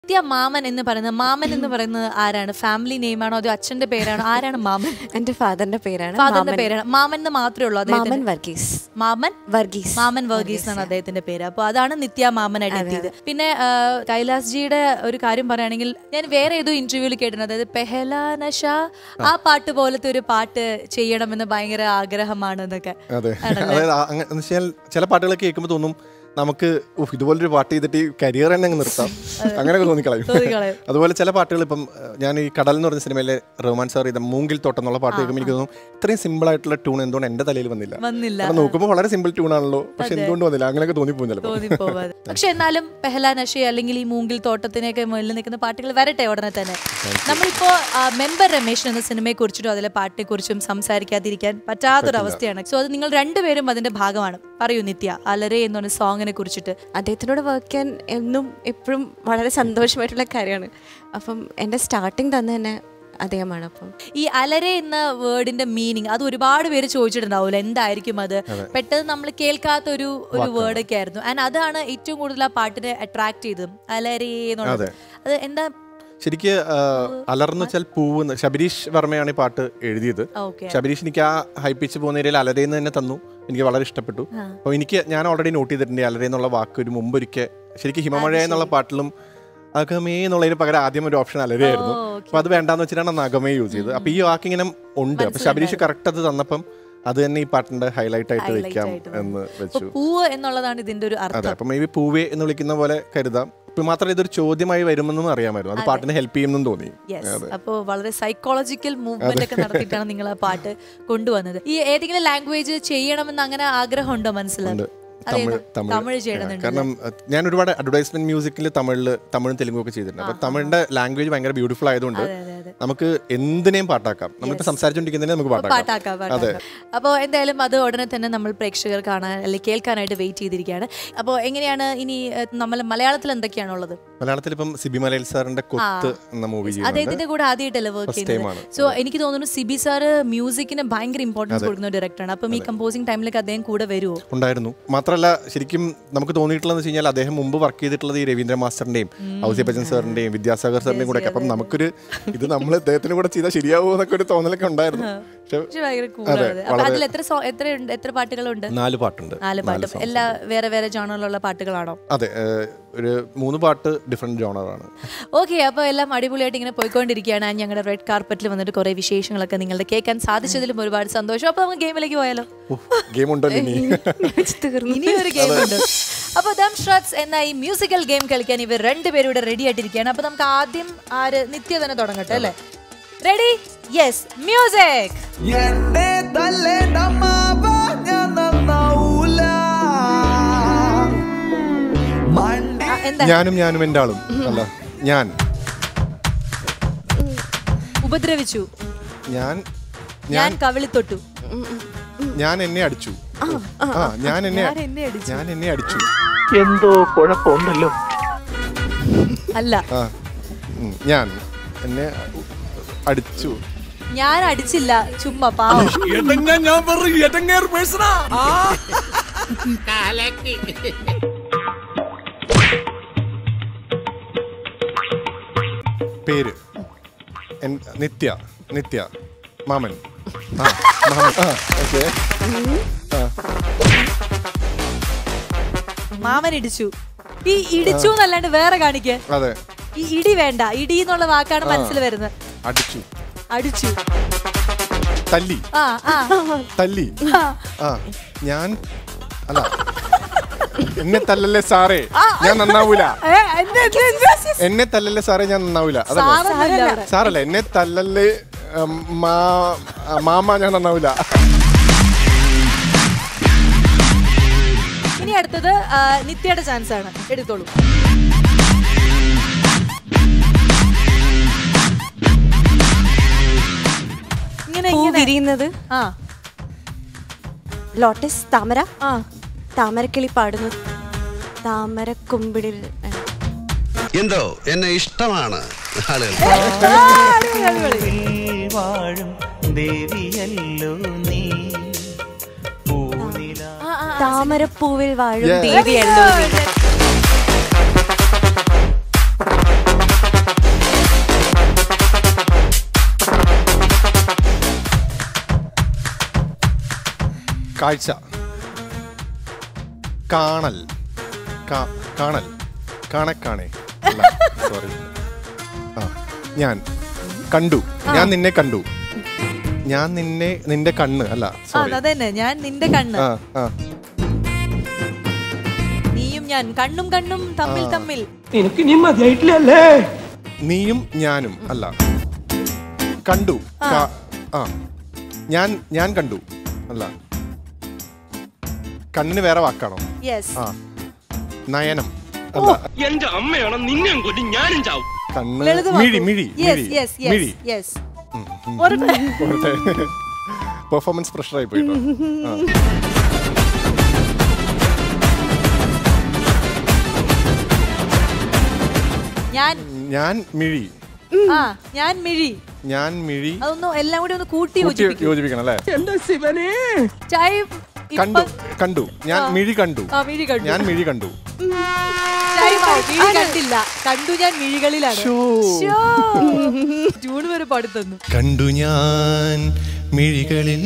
നിത്യ മാമൻ എന്ന് പറയുന്നത് മാമൻ എന്ന് പറയുന്നത് ആരാണ് ഫാമിലി നെയിമാണോ അതോ അച്ഛന്റെ പേരാണോ ആരാണ് മാമൻ എന്റെ ഫാദറിന്റെ പേരാണ് ഫാദറിന്റെ മാമൻ- പേരാണ് മാമൻ എന്ന് മാത്രമേ ഉള്ളൂ മാമൻ അദ്ദേഹത്തിന് വർഗീസ് മാമൻ വർഗീസ് മാമൻ വർഗീസ് എന്നാണ് അദ്ദേഹത്തിന്റെ പേര് അപ്പൊ അതാണ് നിത്യ മാമനായിട്ട് എത്തിയത് പിന്നെ ആ, കൈലാസ് ജിയുടെ ഒരു കാര്യം പറയുകയാണെങ്കിൽ ഞാൻ വേറെ ഏതോ ഇന്റർവ്യൂവിൽ കേട്ടിട്ടുണ്ട് അതായത് പെഹല നഷ ആ പാട്ട് പോലത്തെ ഒരു പാട്ട് ചെയ്യണമെന്ന് ഭയങ്കര ആഗ്രഹമാണ് എന്നൊക്കെ അതെ അതായത് ആ- അങ്ങ- എന്ന് വെച്ചാൽ ചില പാട്ടുകൾ കേൾക്കുമ്പോൾ തോന്നും നമുക്ക് ഉഫ്, ഇതുപോലൊരു പാട്ട് ചെയ്തിട്ട് ഈ കരിയർ തന്നെ അങ്ങ് നിർത്താം അങ്ങനെയൊക്കെ തോന്നിക്കളയും തോന്നിക്കളയും. അതുപോലെ ചില പാട്ടുകൾ ഇപ്പം ഏഹ്, ഞാൻ ഈ കടൽ എന്ന് പറഞ്ഞ സിനിമയിലെ റഹ്മാൻ സാർ ചെയ്ത മൂങ്കിൽ തോട്ടം എന്നുള്ള പാട്ട് കേൾക്കുമ്പോൾ എനിക്ക് തോന്നും ഇത്രയും സിമ്പിൾ ആയിട്ടുള്ള ട്യൂൺ എന്തുകൊണ്ട് എന്റെ തലയിൽ വന്നില്ല വന്നില്ല കാരണം നോക്കുമ്പോൾ വളരെ സിമ്പിൾ ട്യൂൺ ആണല്ലോ പക്ഷെ എന്തുകൊണ്ട് വന്നില്ല അങ്ങനെയൊക്കെ തോന്നിപ്പോകും ചിലപ്പോൾ തോന്നിപ്പോവാതെ പക്ഷെ എന്നാലും പെഹല നഷ അല്ലെങ്കിൽ ഈ മൂങ്കിൽ തോട്ടത്തിനൊക്കെ മുന്നിൽ നിൽക്കുന്ന പാട്ടുകൾ വരട്ടെ ഉടനെ തന്നെ നമ്മളിപ്പോ ആ, മെമ്പർ രമേശൻ എന്ന സിനിമയെ കുറിച്ചിട്ടും അതിലെ പാട്ടിനെ കുറിച്ചും സംസാരിക്കാതിരിക്കാൻ പറ്റാത്തൊരവസ്ഥയാണ് സോ അത് നിങ്ങൾ രണ്ടുപേരും അതിന്റെ ഭാഗമാണ് പറയൂ നിത്യ അലരെ എന്ന് പറഞ്ഞ സോങ്ങിനെ കുറിച്ചിട്ട് അദ്ദേഹത്തിനോട് വർക്ക് ചെയ്യാൻ എന്നും എപ്പോഴും വളരെ സന്തോഷമായിട്ടുള്ള കാര്യമാണ് അപ്പം എൻ്റെ സ്റ്റാർട്ടിങ് തന്നെ തന്നെ അദ്ദേഹമാണ് അപ്പം ഈ അലരെ എന്ന വേർഡിന്റെ മീനിങ് അത് ഒരുപാട് പേര് ചോദിച്ചിട്ടുണ്ടാവില്ല എന്തായിരിക്കും അത് പെട്ടെന്ന് നമ്മൾ കേൾക്കാത്ത ഒരു ഒരു വേർഡ് ഒക്കെ ആയിരുന്നു ആൻഡ് അതാണ് ഏറ്റവും കൂടുതൽ ആ പാട്ടിനെ അട്രാക്ട് ചെയ്തതും അലരെ എന്നുള്ളത് അത് എന്താ ശരിക്ക് അലർന്ന് വെച്ചാൽ പൂവ് എന്ന് ശബരീഷ് വർമ്മയാണ് ഈ പാട്ട് എഴുതിയത് ഓക്കെ ശബരീഷ് എനിക്ക് ആ ഹൈപ്പിച്ച് പോകുന്ന ഏരിയയിൽ അലരേന്ന് തന്നെ തന്നു എനിക്ക് വളരെ ഇഷ്ടപ്പെട്ടു അപ്പോൾ എനിക്ക് ഞാൻ ഓൾറെഡി നോട്ട് ചെയ്തിട്ടുണ്ട് ഈ അലരേ എന്നുള്ള വാക്ക് ഒരു മുമ്പൊരിക്കൽ ശരിക്കും ഹിമമഴ എന്നുള്ള പാട്ടിലും അകമേ എന്നുള്ളതിന് പകരം ആദ്യം ഒരു ഓപ്ഷൻ അലരയായിരുന്നു അപ്പൊ അത് വേണ്ടാന്ന് വെച്ചിട്ടാണ് അന്ന് അകമേ യൂസ് ചെയ്തത് അപ്പൊ ഈ വാക്ക് ഇങ്ങനെ ഉണ്ട് അപ്പൊ ശബരീഷ് കറക്റ്റ് അത് തന്നപ്പം അത് തന്നെ ഈ പാട്ടിന്റെ ഹൈലൈറ്റ് ആയിട്ട് വെക്കാം എന്ന് അപ്പൊ വെച്ചു പൂവ് എന്നുള്ളതാണ് ഇതിന്റെ ഒരു അതെ അർത്ഥം അപ്പൊ മേ ബി പൂവേ എന്ന് വിളിക്കുന്ന പോലെ കരുതാം ഇപ്പൊ മാത്രമേ ഇതൊരു ചോദ്യമായി വരുമെന്നും അറിയാമായിരുന്നു അത് പാട്ടിനെ ഹെൽപ്പ് ചെയ്യുമെന്നും തോന്നി യെസ് അപ്പോൾ വളരെ സൈക്കോളജിക്കൽ മൂവ്മെന്റ് ഒക്കെ നടത്തിയിട്ടാണ് നിങ്ങൾ ആ പാട്ട് കൊണ്ടുവന്നത് ഈ ഏതെങ്കിലും ലാംഗ്വേജ് ചെയ്യണമെന്ന് അങ്ങനെ ആഗ്രഹമുണ്ടോ മനസ്സിലായി തമിഴ് തമിഴ് തമിഴ് ചെയ്യണമെന്നുണ്ട് കാരണം അഹ് ഞാൻ ഒരുപാട് അഡ്വർടൈസ്മെന്റ് മ്യൂസിക്കിൽ തമിഴിൽ തമിഴും തെലുങ്കും ഒക്കെ ചെയ്തിട്ടുണ്ട് അപ്പൊ തമിഴിന്റെ ലാംഗ്വേജ് ഭയങ്കര ബ്യൂട്ടിഫുൾ ആയതുകൊണ്ട് അതെ അതെ അതെ നമുക്ക് എന്തിനേയും പാട്ടാക്കാം നമ്മളിപ്പോ സംസാരിച്ചുകൊണ്ടിരിക്കുന്നതിനെ നമുക്ക് പാട്ടാക്കാം പാട്ടാക്കാം പാട്ടാക്കാം അപ്പോൾ എന്തായാലും അത് ഉടനെ തന്നെ നമ്മൾ പ്രേക്ഷകർ കാണാൻ അല്ലെങ്കിൽ കേൾക്കാനായിട്ട് വെയിറ്റ് ചെയ്തിരിക്കുകയാണ് അപ്പോൾ എങ്ങനെയാണ് ഇനി ഏഹ്, നമ്മൾ മലയാളത്തിൽ എന്തൊക്കെയാണുള്ളത് മലയാളത്തിൽ ഇപ്പം സിബി മലയിൽ സാറിന്റെ കൊത്ത് എന്ന മൂവി ചെയ്യുന്നുണ്ട് അദ്ദേഹത്തിന്റെ കൂടെ ആദ്യമായിട്ടല്ലേ വർക്ക് First ചെയ്യുന്നത് time ആണ്. സോ എനിക്ക് തോന്നുന്നു സിബി സാറ് മ്യൂസിക്കിന് ഭയങ്കര ഇമ്പോർട്ടൻസ് കൊടുക്കുന്ന ഡയറക്ടറാണ് അപ്പം ഈ കമ്പോസിംഗ് ടൈമിലേക്ക് അദ്ദേഹം കൂടെ വരുമോ ഉണ്ടായിരുന്നു മാത്രമല്ല ശരിക്കും നമുക്ക് തോന്നിയിട്ടുള്ളതെന്ന് വെച്ച് കഴിഞ്ഞാൽ അദ്ദേഹം മുമ്പ് വർക്ക് ചെയ്തിട്ടുള്ളത് ഈ രവീന്ദ്ര മാസ്റ്ററിന്റെയും ഔസി ബച്ചൻ സാറിന്റെയും വിദ്യാസാഗർ സാറിന്റെയും കൂടെ ഒക്കെ അപ്പം നമുക്കൊരു ഇത് നമ്മൾ അദ്ദേഹത്തിന് കൂടെ ചെയ്താൽ ശരിയാവുമോ എന്നൊക്കെ ഒരു തോന്നലൊക്കെ ഉണ്ടായിരുന്നു പക്ഷെ പക്ഷെ ഭയങ്കര കൂളാണ് അപ്പൊ അതിൽ എത്ര സോ- എത്ര ഉണ്ട് എത്ര പാട്ടുകളുണ്ട് നാല് പാട്ടുണ്ട് നാല് പാട്ട് എല്ലാ വേറെ വേറെ ജോണറിലുള്ള പാട്ടുകളാണോ അതെ ഏഹ്, ഒരു മൂന്ന് പാട്ട് ഡിഫറെന്റ് ജോണറാണ് ഓക്കെ അപ്പോൾ എല്ലാം അടിപൊളിയായിട്ട് ഇങ്ങനെ പോയിക്കൊണ്ടിരിക്കുകയാണ് And ഞങ്ങളുടെ റെഡ് കാർപ്പറ്റിൽ വന്നിട്ട് കുറേ വിശേഷങ്ങളൊക്കെ നിങ്ങളുടെ കേൾക്കാൻ സാധിച്ചതിലും ഒരുപാട് സന്തോഷം അപ്പോൾ നമുക്ക് ഗെയിമിലേക്ക് പോയാലോ ഗെയിം ഉണ്ടല്ലോ ഇനി തീർന്നു ഇനി ഒരു ഗെയിം ഉണ്ട് അപ്പോൾ ദം ഷോട്ട്സ് എന്ന ഈ മ്യൂസിക്കൽ ഗെയിം കളിക്കാൻ ഇവർ രണ്ടുപേരും ഇവിടെ റെഡി ആയിട്ടിരിക്കുകയാണ് അപ്പോൾ നമുക്ക് ആദ്യം ആര് നിത്യ തന്നെ തുടങ്ങട്ടെ അല്ലേ റെഡി യെസ് മ്യൂസിക് എന്നെ തല്ലേണ്ട മാവ ഞാൻ നന്നാവൂല മണ്ടി എന്താ ഞാനും ഞാനും എൻ്റെ ആളും അല്ല ഞാൻ ഉപദ്രവിച്ചു ഞാൻ ഞാൻ കവിളി തൊട്ടു ഞാൻ എന്നെ അടിച്ചു ആ ഞാൻ എന്നെ ഞാൻ എന്നെ അടിച്ചു ഞാൻ എന്നെ അടിച്ചു എന്തോ കുഴപ്പമുണ്ടല്ലോ അല്ല ആ ഉം, ഞാൻ എന്നെ അടിച്ചു ഞാൻ അടിച്ചില്ല ചുമ്മാ പാവം എടങ്ങ ഞാൻ വെറും എടങ്ങേർ പേഴ്സണാ പേര് എൻ- നിത്യ നിത്യ മാമൻ ആ മാമൻ ആ ഓക്കെ മാമൻ ഇടിച്ചു ഈ ഇടിച്ചു എന്നല്ലാണ്ട് വേറെ കാണിക്കേ അതെ ഈ ഇടി വേണ്ട ഇടി എന്നുള്ള വാക്കാണ് മനസ്സിൽ വരുന്നത് അടിച്ചു അടിച്ചു തല്ലി ആ ആ തല്ലി ആ ഞാൻ അല്ല എന്നെ തല്ലല്ലേ സാറേ ഞാൻ നന്നാവൂല ഏ, എന്ത്, എന്ത്, എന്ത്? എന്നെ തല്ലല്ലേ സാറേ ഞാൻ നന്നാവൂല അതല്ലേ സാറൊന്നുമില്ല അവിടെ. സാറല്ല എന്നെ തല്ലല്ലേ ഉം, മാ- ആ, മാമ ഞാൻ നന്നാവൂല ഇനി അടുത്തത് ആ, നിത്യയുടെ ചാൻസ് ആണ് എടുത്തോളൂ ഇങ്ങനെ പൂ ഇങ്ങനെ വിരിയുന്നത് ആ ലോട്ടസ് താമര ആ താമരക്കിളി പാടുന്നത് താമര കുമ്പിടിൽ എന്തോ എന്നെ ഇഷ്ടമാണ് ആളുകൾ വാഴും ദേവിയല്ലോ നീ പൂനില താമരപ്പൂവിൽ വാഴും Yeah. ദേവിയല്ലോ നീ. കാഴ്ച കാണൽ കാ- കാണൽ കാണെ അല്ല സോറി ആ ഞാൻ കണ്ടു ഞാൻ നിന്നെ കണ്ടു ഞാൻ നിന്നെ നിന്റെ കണ്ണ് അല്ല ആ സോറി അതന്നെ ഞാൻ നിന്റെ കണ്ണ് ആ ആ നീയും ഞാൻ കണ്ണും കണ്ണും തമ്മിൽ തമ്മിൽ എനിക്ക് നീ മതിയായിട്ടില്ലല്ലേ നീയും ഞാനും അല്ല കണ്ടു കാ- ആ ഞാൻ ഞാൻ കണ്ടു അല്ല കണ്ണിന് വേറെ വാക്കാണോ യെസ് ആ നയനം അല്ല എന്റെ അമ്മയാണ് നിന്നെ കൊല്ലി ഞാനും ചാവും കണ്ണ് മിഴി മിഴി യെസ് മിഴി യെസ് മിഴി യെസ് യെസ് പോരട്ടെ പെർഫോമൻസ് പ്രഷറായി പോയിട്ടോ ആ. ഞാൻ ഞാൻ മിഴി ആ ഞാൻ മിഴി ഞാൻ മിഴി അതൊന്ന് എല്ലാം കൂടി ഒന്ന് കൂട്ടി കൂട്ടി യോജിപ്പിക്കും യോജിപ്പിക്കണം അല്ലേ എന്റെ ശിവനെ ചായ കണ്ടു കണ്ടു ഞാൻ മിഴി കണ്ടു ആ മിഴി കണ്ടു ഞാൻ മിഴി കണ്ടു ചായ മിഴി കണ്ടില്ല കണ്ടു ഞാൻ മിഴികളിലാണ് ശ്ശോ. ജൂൺ വരെ പാടി തന്നു കണ്ടു ഞാൻ മിഴികളിൽ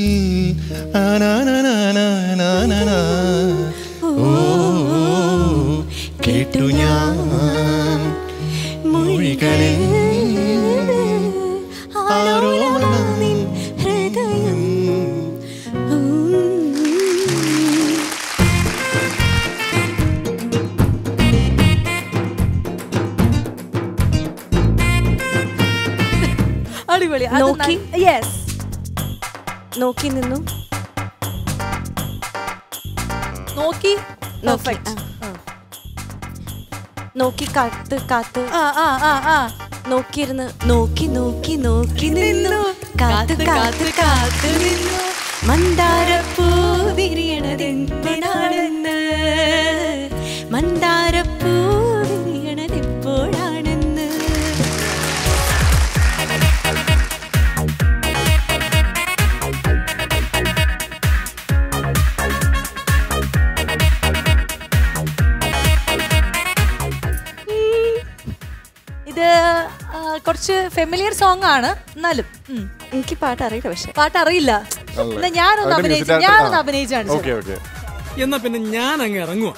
ആനാനാനാനാനാനാ. ഓ, കേട്ടു ഞാൻ മൊഴികളിൽ ആരോമളമിൻ ഹൃദയം അടിപൊളി നോക്കി? യെസ് നോക്കി നിന്നു നോക്കി നോക്കി Perfect. ആ. നോക്കി കാത്ത് കാത്ത് ആ ആ ആ ആ നോക്കിയിരുന്ന് നോക്കി നോക്കി നോക്കി നിന്നു കാത്ത് കാത്ത് കാത്ത് നിന്നു മന്ദാരപ്പൂ വിരിയണതെപ്പോഴാണെന്ന് മന്ദാരപ്പൂ വിരിയണതെപ്പോഴാണെന്ന് ഇത് ആ, കുറച്ച് ഫെമിലിയർ സോങ് ആണ് എന്നാലും ഉം. എനിക്ക് പാട്ട് അറിയില്ല പക്ഷെ പാട്ട് അറിയില്ല എന്നാ ഞാനൊന്ന് അതിന്റെ അഭിനയിച്ചു music ഞാനൊന്ന് director- അഭിനയിച്ചാണ് ഓക്കെ ഓക്കെ എന്നാ പിന്നെ ഞാൻ അങ്ങ് ഇറങ്ങുവാ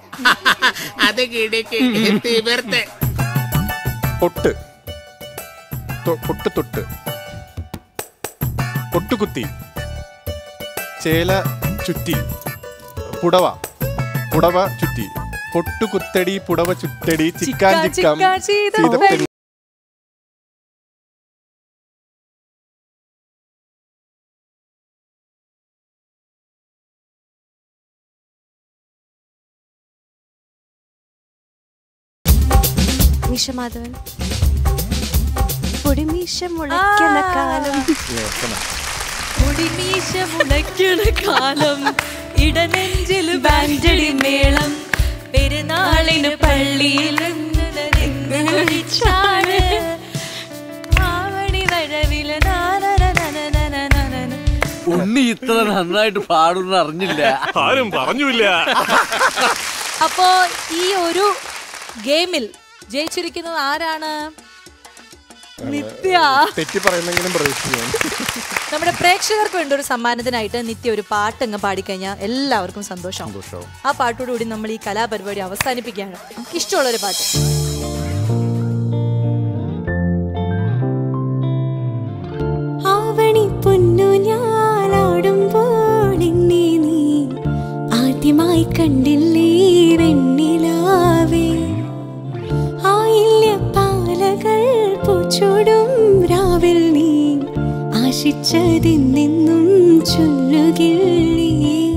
പൊട്ട് തൊ- പൊട്ട് തൊട്ട് പൊട്ടുകുത്തി ചേല ചുറ്റി പുടവ പുടവ ചുറ്റി പൊട്ടുകുത്തടി പുടവ ചുറ്റടി ചിക്കാൻ ചിക്കാൻ ചിക്കാം ചിക്കാൻ ചെയ്ത ചെയ്ത മീശമാധവൻ പൊടിമീശ മുളയ്ക്കണ കാലം മുടിമീശ മുളയ്ക്കണ കാലം ഇടനെഞ്ചിൽ ബാൻഡടി മേളം പെരുന്നാളിന് പള്ളിയിൽ നിന്ന് വിളിച്ചാണ് ആവണി വരവില് നാനന നനനന നനന. ഉണ്ണി ഇത്ര നന്നായിട്ട് പാടുന്ന അറിഞ്ഞില്ല ആരും പറഞ്ഞില്ല അപ്പോ ഈ ഒരു ഗെയിമിൽ ജയിച്ചിരിക്കുന്നത് ആരാണ് നിത്യ തെറ്റി പറയുന്നെങ്കിലും പ്രതീക്ഷിക്കുന്നു നമ്മുടെ പ്രേക്ഷകർക്ക് വേണ്ട ഒരു സമ്മാനത്തിനായിട്ട് നിത്യ ഒരു പാട്ട് അങ്ങ് പാടിക്കഴിഞ്ഞാൽ എല്ലാവർക്കും സന്തോഷം സന്തോഷാവും ആ പാട്ടോടുകൂടി നമ്മൾ ഈ കലാപരിപാടി അവസാനിപ്പിക്കുകയാണ് ഇഷ്ടമുള്ളൊരു പാട്ട് ആവണി പൊന്നു ഞാലാടുമ്പോൾ എന്നെ നീ ആദ്യമായി കണ്ടില്ലേ വെണ്ണിലാവേ ആയില്യ പാലകൾ പൂച്ചോടും രാവിൽ നീ ആശിച്ചതിന്നെന്നും ചൊല്ലുകില്ലേ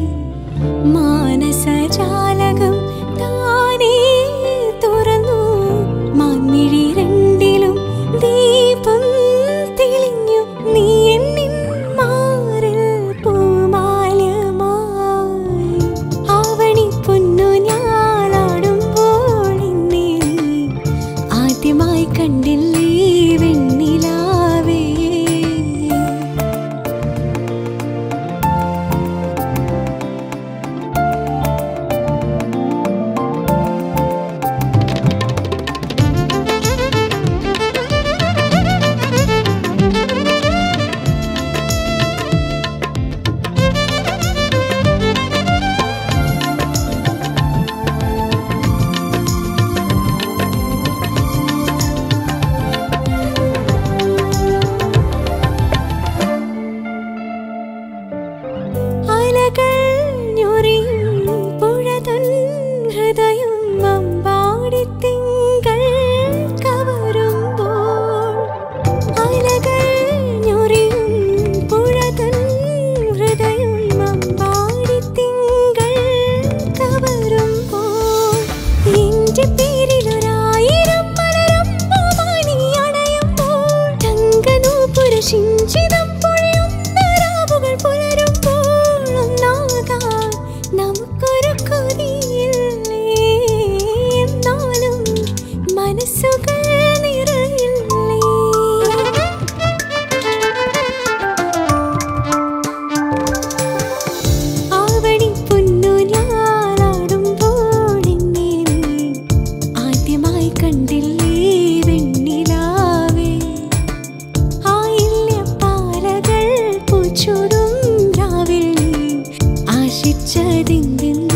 മാനസജാലകം താനേ തുറന്നു മാൻമിഴി രണ്ടിലും ദീപം തെളിഞ്ഞു നീ എന്നിൻ മാറിൽ പൂമാല്യമായി ആവണി പൊന്നു ഞാലാടുമ്പോൾ എന്നെ നീ ആദ്യമായി കണ്ടില്ലേ വെണ്ണിലാവേ വെച്ചതിന്തെന്ന്